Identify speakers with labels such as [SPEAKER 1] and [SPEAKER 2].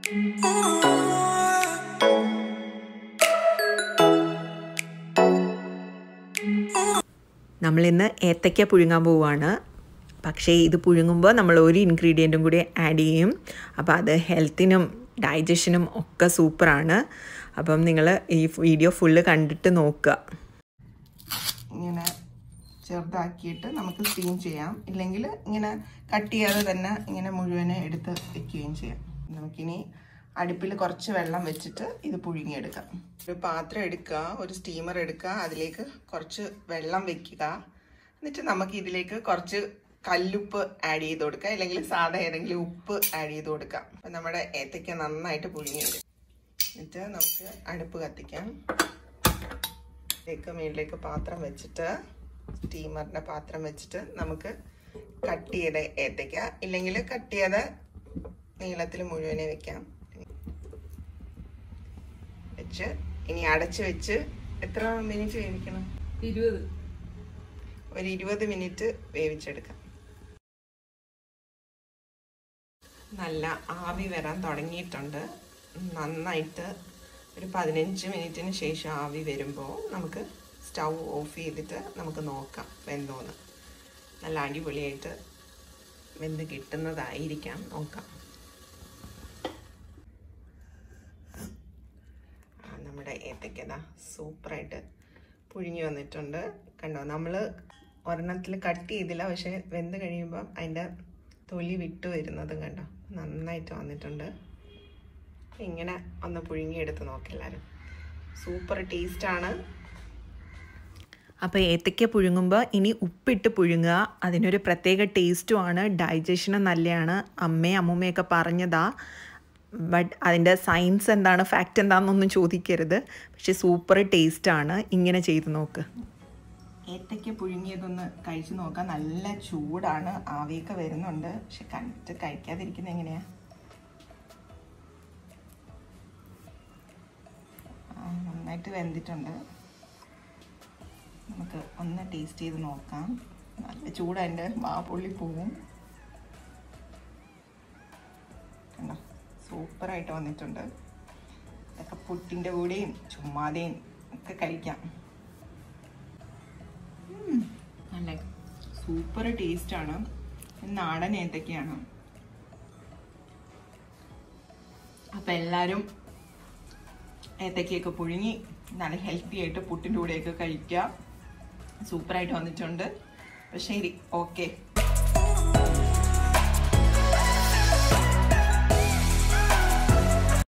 [SPEAKER 1] നമ്മളിന്ന് ഏത്തയ്ക്ക പുഴുങ്ങാൻ പോവുകയാണ് പക്ഷേ ഇത് പുഴുങ്ങുമ്പോൾ നമ്മൾ ഒരു ഇൻഗ്രീഡിയൻറ്റും കൂടി ആഡ് ചെയ്യും അപ്പോൾ അത് ഹെൽത്തിനും ഡൈജഷനും ഒക്കെ സൂപ്പറാണ് അപ്പം നിങ്ങൾ ഈ വീഡിയോ ഫുള്ള് കണ്ടിട്ട് നോക്കുക
[SPEAKER 2] ഇങ്ങനെ ചെറുതാക്കിയിട്ട് നമുക്ക് സ്റ്റീം ചെയ്യാം ഇല്ലെങ്കിൽ ഇങ്ങനെ കട്ട് ചെയ്യാതെ തന്നെ ഇങ്ങനെ മുഴുവനെ എടുത്ത് വെക്കുകയും ചെയ്യാം നമുക്കിനി അടുപ്പിൽ കുറച്ച് വെള്ളം വെച്ചിട്ട് ഇത് പുഴുങ്ങിയെടുക്കാം ഒരു പാത്രം എടുക്കുക ഒരു സ്റ്റീമർ എടുക്കുക അതിലേക്ക് കുറച്ച് വെള്ളം വെക്കുക എന്നിട്ട് നമുക്ക് ഇതിലേക്ക് കുറച്ച് കല്ലുപ്പ് ആഡ് ചെയ്ത് കൊടുക്കുക അല്ലെങ്കിൽ സാധാ ഏതെങ്കിലും ഉപ്പ് ആഡ് ചെയ്ത് കൊടുക്കാം അപ്പം നമ്മുടെ ഏത്തയ്ക്ക നന്നായിട്ട് പുഴുങ്ങിയെടുക്കും എന്നിട്ട് നമുക്ക് അടുപ്പ് കത്തിക്കാം ഇതിലേക്ക് മുകളിലേക്ക് പാത്രം വെച്ചിട്ട് സ്റ്റീമറിൻ്റെ പാത്രം വെച്ചിട്ട് നമുക്ക് കട്ട് ചെയ്ത ഏത്തയ്ക്ക ഇല്ലെങ്കിൽ കട്ട് ചെയ്ത നീളത്തിൽ മുഴുവനെ വെക്കാം വെച്ച് ഇനി അടച്ച് വെച്ച് എത്ര മിനിറ്റ് വേവിക്കണം
[SPEAKER 3] ഇരുപത്
[SPEAKER 2] ഒരു ഇരുപത് മിനിറ്റ് വേവിച്ചെടുക്കാം നല്ല ആവി വരാൻ തുടങ്ങിയിട്ടുണ്ട് നന്നായിട്ട് ഒരു പതിനഞ്ച് മിനിറ്റിന് ശേഷം ആവി വരുമ്പോൾ നമുക്ക് സ്റ്റൗ ഓഫ് ചെയ്തിട്ട് നമുക്ക് നോക്കാം വെന്തോന്ന് നല്ല അടിപൊളിയായിട്ട് വെന്ത് കിട്ടുന്നതായിരിക്കാം നോക്കാം ആ, നമ്മുടെ ഏത്തയ്ക്കത സൂപ്പറായിട്ട് പുഴുങ്ങി വന്നിട്ടുണ്ട് കണ്ടോ നമ്മൾ ഒരെണ്ണത്തിൽ കട്ട് ചെയ്തില്ല പക്ഷെ വെന്ത് കഴിയുമ്പോൾ അതിൻ്റെ തൊലി വിട്ട് വരുന്നതും കണ്ടോ നന്നായിട്ട് വന്നിട്ടുണ്ട് ഇങ്ങനെ ഒന്ന് പുഴുങ്ങിയെടുത്ത് നോക്കെല്ലാവരും സൂപ്പർ ടേസ്റ്റാണ്
[SPEAKER 1] അപ്പോൾ ഏത്തയ്ക്ക പുഴുങ്ങുമ്പോൾ ഇനി ഉപ്പിട്ട് പുഴുങ്ങുക അതിനൊരു പ്രത്യേക ടേസ്റ്റുമാണ് ഡൈജഷനും നല്ലതാണ് അമ്മയും അമ്മൂമ്മയൊക്കെ പറഞ്ഞതാ ബട്ട് അതിൻ്റെ സയൻസ് എന്താണ് ഫാക്റ്റ് എന്താണെന്നൊന്നും ചോദിക്കരുത് പക്ഷെ സൂപ്പർ ടേസ്റ്റാണ് ഇങ്ങനെ ചെയ്ത് നോക്ക്
[SPEAKER 2] ഏത്തയ്ക്ക പുഴുങ്ങിയതൊന്ന് കഴിച്ചു നോക്കാം നല്ല ചൂടാണ് ആവിയൊക്കെ വരുന്നുണ്ട് പക്ഷെ കണ്ടിട്ട് കഴിക്കാതിരിക്കുന്നത് എങ്ങനെയാ ആ, നന്നായിട്ട് വെന്തിട്ടുണ്ട് നമുക്ക് ഒന്ന് ടേസ്റ്റ് ചെയ്ത് നോക്കാം നല്ല ചൂടതിൻ്റെ വാ പൊള്ളി പോവും കണ്ടോ സൂപ്പറായിട്ട് വന്നിട്ടുണ്ട് ഇതൊക്കെ പുട്ടിൻ്റെ കൂടെയും ചുമ്മാതെയും ഒക്കെ കഴിക്കാം ഉം, നല്ല സൂപ്പർ ടേസ്റ്റാണ് നാടൻ ഏത്തക്കയാണ് അപ്പം എല്ലാവരും ഏത്തക്കയൊക്കെ പുഴുങ്ങി നല്ല ഹെൽത്തി ആയിട്ട് പുട്ടിൻ്റെ കൂടെയൊക്കെ കഴിക്കുക സൂപ്പറായിട്ട് വന്നിട്ടുണ്ട് അപ്പം ശരി ഓക്കെ